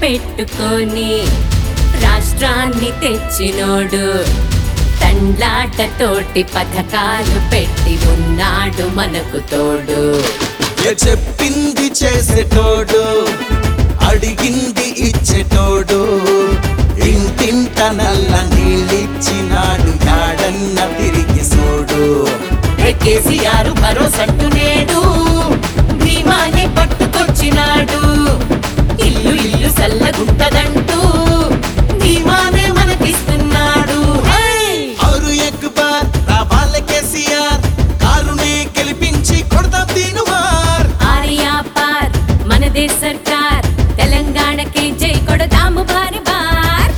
పెట్టుకొని రాష్ట్రాన్ని తెచ్చినోడు తండ్లాటతోటి పథకాలు పెట్టి ఉన్నాడు మనకు తోడు ఏ చెప్పింది చేసేటోడు అడిగింది ఇచ్చేటోడు ఇంటింట నల్ల నీళ్ళిచ్చినాడు యాడన్న తిరిగి సోడు ఏ కేసీఆర్ భరోసట్టు నేడు భీమాని పట్టుకొచ్చినాడు ఇల్లు ఇల్లు సల్లగుంటదంటూ భీమానే మనకిస్తున్నాడు హై! ఆరు ఎక్ బార్ రావాలి కేసీఆర్ కారునే గెలిపించి కొడతాం దీనుమార్ ఆర్యా పార్ మనదే సర్కార్ తెలంగాణకి జై కొడదాము బారి బార్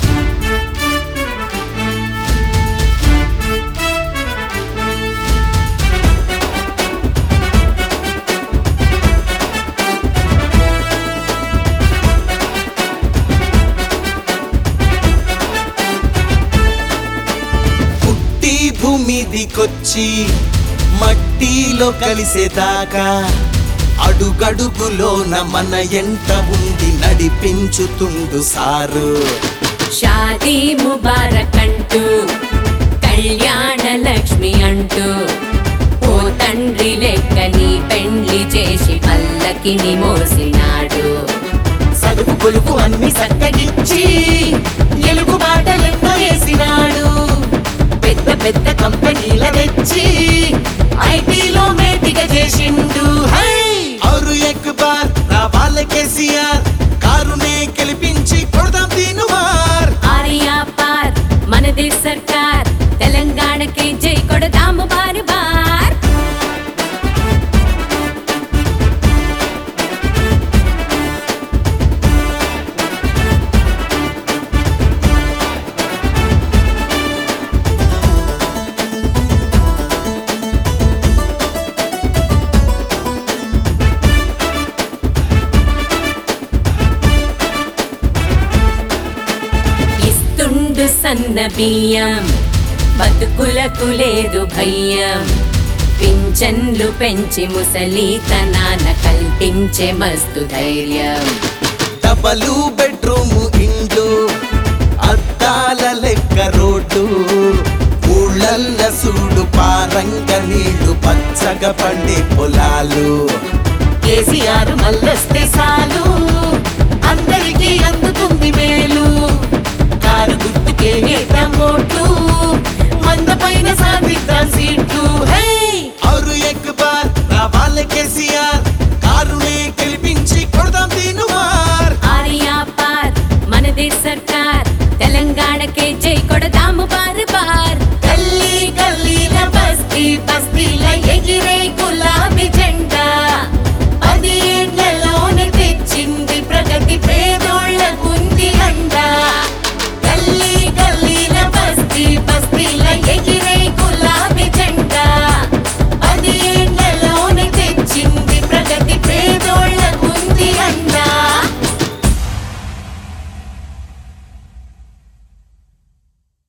పుట్టి భూమిదికొచ్చి మట్టిలో కలిసేదాకా అడుగడుగులోన మన ఎంట ఉండి నడిపించుతుండు సారు షాదీ ముబారక్ అంటూ కళ్యాణ లక్ష్మి అంటూ ఓ తండ్రి లెక్కని పెండ్లి చేసి పల్లకిని మోసినాడు సదుపు కొలుపు అన్ని సక్కగిచ్చి ఎలుగు బాటలెన్నో వేసినాడు పెద్ద పెద్ద కంపెనీల తెచ్చి ఐటీలో మేటిగా చేసిండు హై ఆరు ఎక్ బార్ రావాలి కేసీఆర్ కారునే గెలిపించి కొడదాం దీనుమార్ ఆర్యా పార్ మనదే సర్కార్ తెలంగాణకి జై కొడదాము బారు బార్ ఇస్తుండు సన్న బియ్యం బతుకులకు లేదు భయ్యం పింఛన్లు పెంచి ముసలితనాన కల్పించే మస్తు ధైర్యం డబలు బెడ్రూమ్ ఇండ్లు అద్దాల లెక్క రోడ్డు ఊళ్ళల్ల సూడు పారంగ నీళ్లు పచ్చగా పండే పొలాలు కేసీఆర్ మల్లొస్తే చాలు అందరికీ అందుతుంది మేలు కారు గుర్తుకే వేద్దాం ఓట్లు మంద పైన సాధిద్దాం సీట్లు హే ఆరు ఎక్ బార్ రావాలి కేసీఆర్ కారునే గెలిపించి కొడదాం దీనుమార్ ఆర్యా పార్ మనదే సర్కార్ తెలంగాణకే జై కొడదాము బార్ బార్ గల్లీ గల్లీల బస్తీ బస్తీల ఎగిరే